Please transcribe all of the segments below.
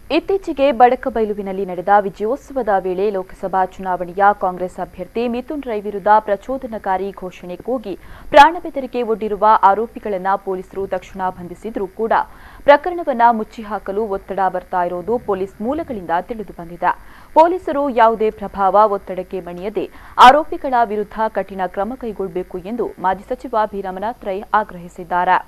ಇತ್ತೀಚೆಗೆ ಬಡಕಬೈಲುವಿನಲ್ಲಿ ನಡೆದ ವಿಜಯೋತ್ಸವದ ವೇಳೆ ಲೋಕಸಭಾ ಚುನಾವಣೆಯ ಕಾಂಗ್ರೆಸ್ ಅಭ್ಯರ್ಥಿ ಮಿಥುನ್ ರೈ ವಿರುದ್ಧ ಪ್ರಚೋದನಕಾರಿ ಘೋಷಣೆ ಕೂಗಿ ಪ್ರಾಣ ಬೆದರಿಕೆ ಒಡ್ಡಿರುವ ಆರೋಪಿಗಳನ್ನು ಪೊಲೀಸರು ತಕ್ಷಣ ಬಂಧಿಸಿದ್ರೂ ಕೂಡ ಪ್ರಕರಣವನ್ನ ಮುಚ್ಚಿಹಾಕಲು ಒತ್ತಡ ಬರ್ತಾ ಇರೋದು ಪೊಲೀಸ್ ಮೂಲಗಳಿಂದ ತಿಳಿದು ಬಂದಿದೆ ಪೊಲೀಸರು ಯಾವುದೇ ಪ್ರಭಾವ ಒತ್ತಡಕ್ಕೆ ಮಣಿಯದೆ ಆರೋಪಿಗಳ ವಿರುದ್ಧ ಕಠಿಣ ಕ್ರಮ ಕೈಗೊಳ್ಳಬೇಕು ಎಂದು ಮಾಜಿ ಸಚಿವ ಬಿ ರಮನಾಥ್ ರೈ ಆಗ್ರಹಿಸಿದ್ದಾರೆ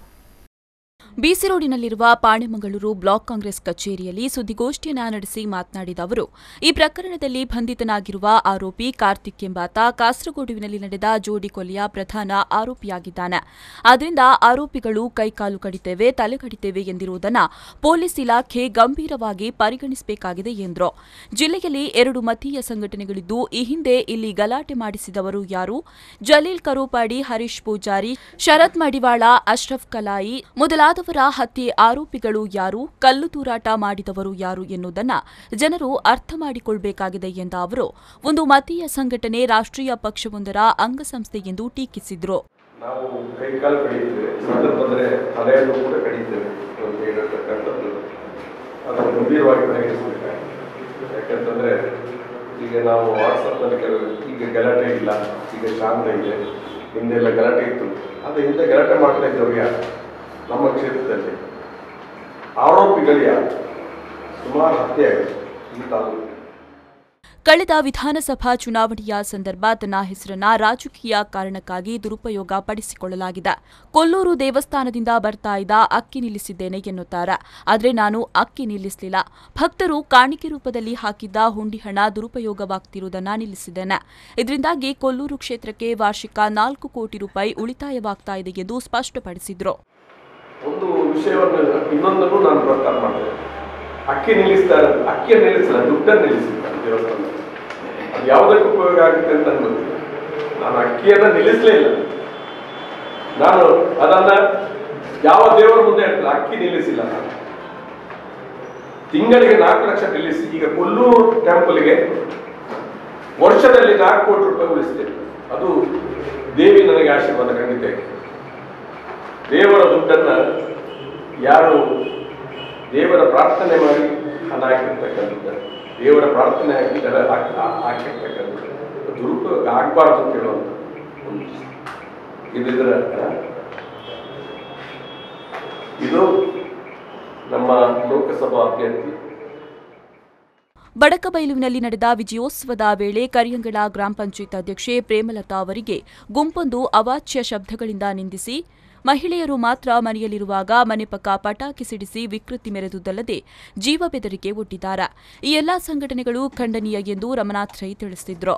ಬಿಸಿ ರೋಡಿನಲ್ಲಿರುವ ಪಾಣೆಮಂಗಳೂರು ಬ್ಲಾಕ್ ಕಾಂಗ್ರೆಸ್ ಕಚೇರಿಯಲ್ಲಿ ಸುದ್ದಿಗೋಷ್ಠಿಯನ್ನ ನಡೆಸಿ ಮಾತನಾಡಿದ ಅವರು ಈ ಪ್ರಕರಣದಲ್ಲಿ ಬಂಧಿತನಾಗಿರುವ ಆರೋಪಿ ಕಾರ್ತಿಕ್ ಎಂಬಾತ ಕಾಸರಗೋಡುವಿನಲ್ಲಿ ನಡೆದ ಜೋಡಿ ಕೊಲೆಯ ಪ್ರಧಾನ ಆರೋಪಿಯಾಗಿದ್ದಾನೆ ಆದ್ದರಿಂದ ಆರೋಪಿಗಳು ಕೈಕಾಲು ಕಡಿತೇವೆ ತಲೆ ಕಡಿತೇವೆ ಎಂದಿರುವುದನ್ನು ಪೊಲೀಸ್ ಇಲಾಖೆ ಗಂಭೀರವಾಗಿ ಪರಿಗಣಿಸಬೇಕಾಗಿದೆ ಎಂದರು ಜಿಲ್ಲೆಯಲ್ಲಿ ಎರಡು ಮತೀಯ ಸಂಘಟನೆಗಳಿದ್ದು ಈ ಹಿಂದೆ ಇಲ್ಲಿ ಗಲಾಟೆ ಮಾಡಿಸಿದವರು ಯಾರು ಜಲೀಲ್ ಕರೋಪಾಡಿ ಹರೀಶ್ ಪೂಜಾರಿ ಶರತ್ ಮಡಿವಾಳ ಅಶ್ರಫ್ ಕಲಾಯಿ ಮೊದಲಾದವರ ಹತ್ಯೆ ಆರೋಪಿಗಳು ಯಾರು ಕಲ್ಲು ತೂರಾಟ ಮಾಡಿದವರು ಯಾರು ಎನ್ನುವುದನ್ನ ಜನರು ಅರ್ಥ ಮಾಡಿಕೊಳ್ಳಬೇಕಾಗಿದೆ ಎಂದ ಅವರು ಒಂದು ಮತೀಯ ಸಂಘಟನೆ ರಾಷ್ಟ್ರೀಯ ಪಕ್ಷವೊಂದರ ಅಂಗಸಂಸ್ಥೆ ಎಂದು ಟೀಕಿಸಿದ್ರು ನಾವು ಕೈಕಾಲು ಕಡಿತೇವೆ ಸಣ್ಣ ಬಂದರೆ ತಲೆಯನ್ನು ಕೂಡ ಕಡಿತೇವೆ ಅಂತ ಹೇಳಿರ್ತಕ್ಕಂಥದ್ದು ಅದನ್ನು ಗಂಭೀರವಾಗಿ ಪರಿಗಣಿಸಬೇಕಾಗಿದೆ ಯಾಕಂತಂದರೆ ಈಗ ನಾವು ವಾಟ್ಸಪ್ನಲ್ಲಿ ಕೆಲವು ಈಗ ಗಲಾಟೆ ಇಲ್ಲ ಈಗ ಶಾಂತ ಇದೆ ಹಿಂದೆಲ್ಲ ಗಲಾಟೆ ಇತ್ತು ಆದರೆ ಹಿಂದೆ ಗಲಾಟೆ ಮಾಡ್ತಾ ಇದ್ದವ್ರು ಯಾರು ನಮ್ಮ ಕ್ಷೇತ್ರದಲ್ಲಿ ಆರೋಪಿಗಳು ಯಾರು ಸುಮಾರು ಹತ್ಯೆ ಆಗಿದೆ ಈ ತಾಲೂಕು ಕಳೆದ ವಿಧಾನಸಭಾ ಚುನಾವಣೆಯ ಸಂದರ್ಭ ತನ್ನ ಹೆಸರನ್ನ ರಾಜಕೀಯ ಕಾರಣಕ್ಕಾಗಿ ದುರುಪಯೋಗ ಪಡಿಸಿಕೊಳ್ಳಲಾಗಿದೆ ಕೊಲ್ಲೂರು ದೇವಸ್ಥಾನದಿಂದ ಬರ್ತಾ ಇದ್ದ ಅಕ್ಕಿ ನಿಲ್ಲಿಸಿದ್ದೇನೆ ಎನ್ನುತ್ತಾರೆ ಆದರೆ ನಾನು ಅಕ್ಕಿ ನಿಲ್ಲಿಸಲಿಲ್ಲ ಭಕ್ತರು ಕಾಣಿಕೆ ರೂಪದಲ್ಲಿ ಹಾಕಿದ್ದ ಹುಂಡಿ ಹಣ ದುರುಪಯೋಗವಾಗ್ತಿರುವುದನ್ನ ನಿಲ್ಲಿಸಿದ್ದೇನೆ ಇದರಿಂದಾಗಿ ಕೊಲ್ಲೂರು ಕ್ಷೇತ್ರಕ್ಕೆ ವಾರ್ಷಿಕ ನಾಲ್ಕು ಕೋಟಿ ರೂಪಾಯಿ ಉಳಿತಾಯವಾಗ್ತಾ ಇದೆ ಎಂದು ಸ್ಪಷ್ಟಪಡಿಸಿದ್ರು ಒಂದು ವಿಷಯವನ್ನು ಇನ್ನೊಂದನ್ನು ನಾನು ಪ್ರಸ್ತಾಪ ಮಾಡಿದೆ ಅಕ್ಕಿ ನಿಲ್ಲಿಸ್ತಾರೆ ಅಕ್ಕಿಯನ್ನು ನಿಲ್ಲಿಸಿಲ್ಲ ದುಡ್ಡನ್ನು ನಿಲ್ಲಿಸಿದ್ದಾರೆ ದೇವಸ್ಥಾನ ಅದು ಯಾವುದಕ್ಕೆ ಉಪಯೋಗ ಆಗುತ್ತೆ ಅಂತ ನನಗೆ ಗೊತ್ತಿಲ್ಲ ನಾನು ಅಕ್ಕಿಯನ್ನು ನಿಲ್ಲಿಸಲೇ ಇಲ್ಲ ನಾನು ಅದನ್ನ ಯಾವ ದೇವರ ಮುಂದೆ ಹೇಳ್ತಿಲ್ಲ ಅಕ್ಕಿ ನಿಲ್ಲಿಸಿಲ್ಲ ನಾನು ತಿಂಗಳಿಗೆ ನಾಲ್ಕು ಲಕ್ಷ ನಿಲ್ಲಿಸಿ ಈಗ ಕೊಲ್ಲೂರು ಟೆಂಪಲ್ಗೆ ವರ್ಷದಲ್ಲಿ ನಾಲ್ಕು ಕೋಟಿ ರೂಪಾಯಿ ಉಳಿಸ್ತೇನೆ ಅದು ದೇವಿ ನನಗೆ ಆಶೀರ್ವಾದ ಖಂಡಿತ ಇದೆ ದೇವರ ದುಡ್ಡನ್ನ ಯಾರು ದೇವರ ಪ್ರಾರ್ಥನೆ ಮಾಡಿ ಹಣ ಹಾಕಿರ್ತಕ್ಕಂಥದ್ದು ದೇವರ ಪ್ರಾರ್ಥನೆ ಹಾಕಿದ್ದಾರೆ ಹಾಕಿರ್ತಕ್ಕಂಥದ್ದು ದುರುಪಯೋಗ ಆಗಬಾರ್ದು ಅಂತ ಹೇಳುವಂಥ ಒಂದು ಇದಿದ್ರ ಇದು ನಮ್ಮ ಲೋಕಸಭಾ ಅಭ್ಯರ್ಥಿ ಬಡಕಬೈಲುವಿನಲ್ಲಿ ನಡೆದ ವಿಜಯೋತ್ಸವದ ವೇಳೆ ಕರಿಯಂಗಳ ಗ್ರಾಮ ಪಂಚಾಯತ್ ಅಧ್ಯಕ್ಷೆ ಪ್ರೇಮಲತಾ ಅವರಿಗೆ ಗುಂಪೊಂದು ಅವಾಚ್ಯ ಶಬ್ದಗಳಿಂದ ನಿಂದಿಸಿ ಮಹಿಳೆಯರು ಮಾತ್ರ ಮನೆಯಲ್ಲಿರುವಾಗ ಮನೆ ಪಕ್ಕ ಪಟಾಕಿ ಸಿಡಿಸಿ ವಿಕೃತಿ ಮೆರೆದುದಲ್ಲದೆ ಜೀವ ಬೆದರಿಕೆ ಒಡ್ಡಿದ್ದಾರೆ ಈ ಎಲ್ಲಾ ಸಂಘಟನೆಗಳು ಖಂಡನೀಯ ಎಂದು ರಮನಾಥ್ ರೈ ತಿಳಿಸಿದ್ರು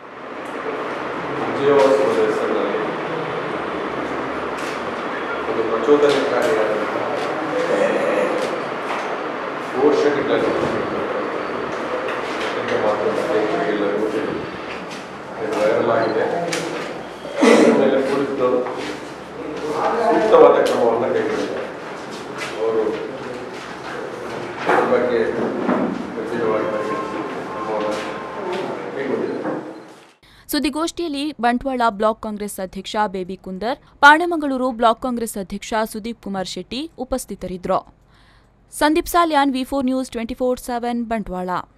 ವಿಜಯೋತ್ಸವದ ಹೆಸರಿನಲ್ಲಿ ಒಂದು ಪ್ರಚೋದನಕಾರಿಯಾದಂತಹ ಘೋಷಣೆಗಳನ್ನು ಪತ್ರಿಕೆ ಮಾಧ್ಯಮ ಸ್ನೇಹಿತರಿಗೆಲ್ಲರಿಗೂ ಇದು ವೈರಲ್ ಆಗಿದೆ ಅದರ ಮೇಲೆ ಪೊಲೀಸರು ಸೂಕ್ತವಾದ ಕ್ರಮವನ್ನು ಕೈಗೊಂಡಿದ್ದಾರೆ ಅವರು ಇದ್ರ ಬಗ್ಗೆ ಗಂಭೀರವಾಗಿ ಪರಿಗಣಿಸಿ ಕ್ರಮವನ್ನು ಕೈಗೊಂಡಿದ್ದಾರೆ ಸುದ್ದಿಗೋಷ್ಠಿಯಲ್ಲಿ ಬಂಟ್ವಾಳ ಬ್ಲಾಕ್ ಕಾಂಗ್ರೆಸ್ ಅಧ್ಯಕ್ಷ ಬೇಬಿ ಕುಂದರ್ ಪಾಣೆಮಂಗಳೂರು ಬ್ಲಾಕ್ ಕಾಂಗ್ರೆಸ್ ಅಧ್ಯಕ್ಷ ಸುದೀಪ್ ಕುಮಾರ್ ಶೆಟ್ಟಿ ಉಪಸ್ಥಿತರಿದ್ದರು Sandeep Salian V four news twenty four seven Bantwal